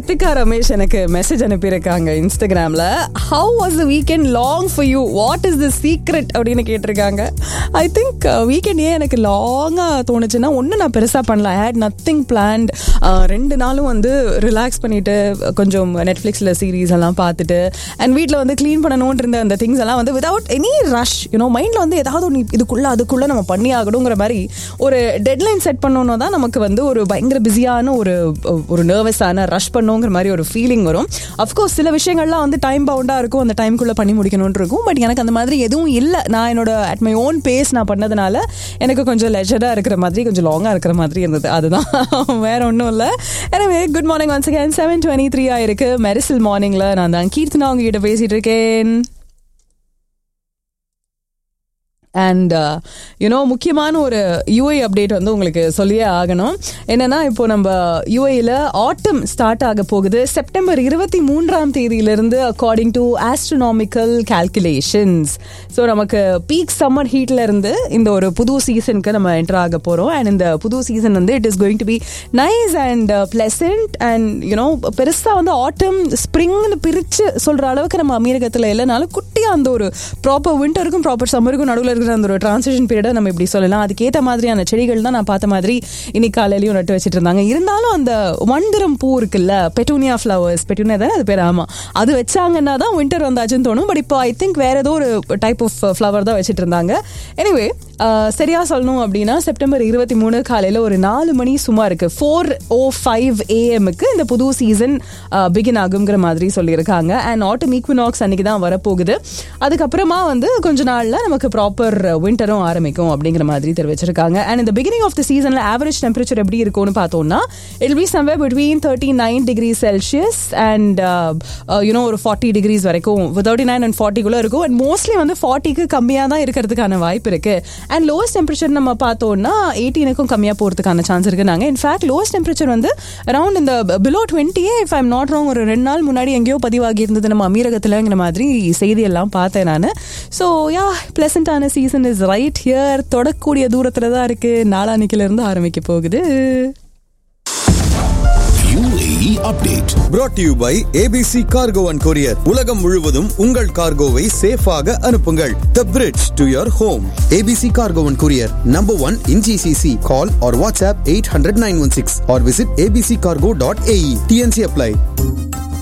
ரித்திகா ரமேஷ் எனக்கு மெசேஜ் அனுப்பியிருக்காங்க இன்ஸ்டாகிராம்ல how was the weekend long for you what is the secret அப்படின்னு கேட்டிருக்காங்க ஐ திங்க் வீக்கெண்ட் ஏன் எனக்கு லாங்காக தோணுச்சுன்னா ஒன்றும் நான் பெருசாக பண்ணல ஐ ஹேட் நத்திங் பிளான்ட் ரெண்டு நாளும் வந்து ரிலாக்ஸ் பண்ணிட்டு கொஞ்சம் நெட்ஃப்ளிக்ஸில் சீரீஸ் எல்லாம் பார்த்துட்டு அண்ட் வீட்டில் வந்து க்ளீன் பண்ணணும்னு இருந்த அந்த திங்ஸ் எல்லாம் வந்து விதவுட் எனி ரஷ் யூனோ மைண்டில் வந்து ஏதாவது ஒன்று இதுக்குள்ள அதுக்குள்ள நம்ம பண்ணி ஆகணுங்கிற மாதிரி ஒரு டெட்லைன் செட் பண்ணணும் தான் நமக்கு வந்து ஒரு பயங்கர பிஸியான ஒரு ஒரு நர்வஸான ரஷ் பண்ணுங்கிற மாதிரி ஒரு ஃபீலிங் வரும் அஃப்கோர்ஸ் சில விஷயங்கள்லாம் வந்து டைம் பவுண்டாக இருக்கும் அந்த டைம்குள்ளே பண்ணி முடிக்கணும்னு இருக்கும் பட் எனக்கு அந்த மாதிரி எதுவும் இல்லை நான் என்னோட அட் மை ஓன் பேஸ் நான் பண்ணதுனால எனக்கு கொஞ்சம் லெஜராக இருக்கிற மாதிரி கொஞ்சம் லாங்காக இருக்கிற மாதிரி இருந்தது அதுதான் வேற ஒன்றும் இல்லை எனவே good morning once again seven twenty three ஆயிருக்கு மெரிசல் மார்னிங்கில் நான் தான் கீர்த்தனா உங்ககிட்ட பேசிட்டு இருக்கேன் அண்ட் யூனோ முக்கியமான ஒரு யூஐ அப்டேட் வந்து உங்களுக்கு சொல்லியே ஆகணும் என்னன்னா இப்போ நம்ம யூஐயில் ஆட்டம் ஸ்டார்ட் ஆக போகுது செப்டம்பர் இருபத்தி மூன்றாம் தேதியிலிருந்து according to astronomical calculations so நமக்கு பீக் சம்மர் ஹீட்ல இருந்து இந்த ஒரு புது சீசனுக்கு நம்ம என்டர் ஆக போகிறோம் அண்ட் இந்த புது சீசன் வந்து it is going to be nice and pleasant and you know பெருசாக வந்து ஆட்டம் ஸ்ப்ரிங்னு பிரித்து சொல்கிற அளவுக்கு நம்ம அமீரகத்தில் இல்லைனாலும் குட்டியாக அந்த ஒரு ப்ராப்பர் விண்டருக்கும் ப்ராப்பர் சம்மருக்கும் நடுவில் இருக்கிற அந்த ஒரு டிரான்சிஷன் பீரியடை நம்ம இப்படி சொல்லலாம் அதுக்கேற்ற மாதிரியான செடிகள் தான் நான் பார்த்த மாதிரி இன்னைக்கு காலையிலையும் நட்டு வச்சுட்டு இருந்தாங்க இருந்தாலும் அந்த வண்டிரம் பூ இருக்குல்ல பெட்டூனியா ஃப்ளவர்ஸ் பெட்டூனியா தானே அது பேர் ஆமாம் அது வச்சாங்கன்னா தான் வின்டர் வந்தாச்சுன்னு தோணும் பட் இப்போ ஐ திங்க் வேற ஏதோ ஒரு டைப் ஆஃப் ஃப்ளவர் தான் வச்சுட்டு இருந்தாங்க எனிவே சரியா சொல்லணும் அப்படின்னா செப்டம்பர் இருபத்தி மூணு காலையில் ஒரு நாலு மணி சும்மா இருக்கு ஃபோர் ஓ ஃபைவ் ஏஎம்க்கு இந்த புது சீசன் பிகின் ஆகுங்கிற மாதிரி சொல்லியிருக்காங்க அண்ட் ஆட்டம் ஈக்வினாக்ஸ் அன்னைக்கு தான் வரப்போகுது அதுக்கப்புறமா வந்து கொஞ்ச நாளில் நமக்கு ப்ராப்பர் விண்டரும் ஆரம்பிக்கும் அப்படிங்கிற மாதிரி தெரிவிச்சிருக்காங்க அண்ட் இந்த பிகினிங் ஆஃப் த சீசனில் ஆவரேஜ் டெம்பரேச்சர் எப்படி இருக்கும்னு பார்த்தோம்னா it be someway between thirty nine degree celsius and you know ஒரு ஃபார்ட்டி டிகிரிஸ் வரைக்கும் தேர்ட்டி நைன் அண்ட் ஃபார்ட்டிக்குள்ளே இருக்கும் அண்ட் மோஸ்ட்லி வந்து ஃபார்ட்டிக்கு கம்மியாக தான் இருக்கிறதுக்கான வாய்ப்பு இருக்கு அண்ட் லோவஸ்ட் டெம்பரேச்சர் நம்ம பார்த்தோம்னா எயிட்டீனுக்கும் கம்மியாக போகிறதுக்கான சான்ஸ் இருக்கு நாங்கள் இன்ஃபேக்ட் லோவஸ்ட் டெம்பரேச்சர் வந்து அரௌண்ட் இந்த பிலோ டுவெண்ட்டியே இஃப் ஐம் நாட் ராங் ஒரு ரெண்டு நாள் முன்னாடி எங்கேயோ பதிவாகி இருந்தது நம்ம அமீரகத்தில்ங்கிற மாதிரி செய்தியெல்லாம் பார்த்தேன் நான் ஸோ யா பிளசண்டான சீசன் இஸ் ரைட் ஹியர் தொடக்கூடிய தூரத்தில் தான் இருக்கு நாளானிக்கில இருந்து ஆரம்பிக்க போகுது UAE update. brought to you by ABC Cargo and Courier. உலகம் முழுவதும் உங்கள் கார்கோவை சேஃபாக அனுப்புங்கள் The bridge to your home. ABC Cargo and Courier. Number one in GCC. Call or WhatsApp 800 916 or visit abccargo.ae. TNC apply.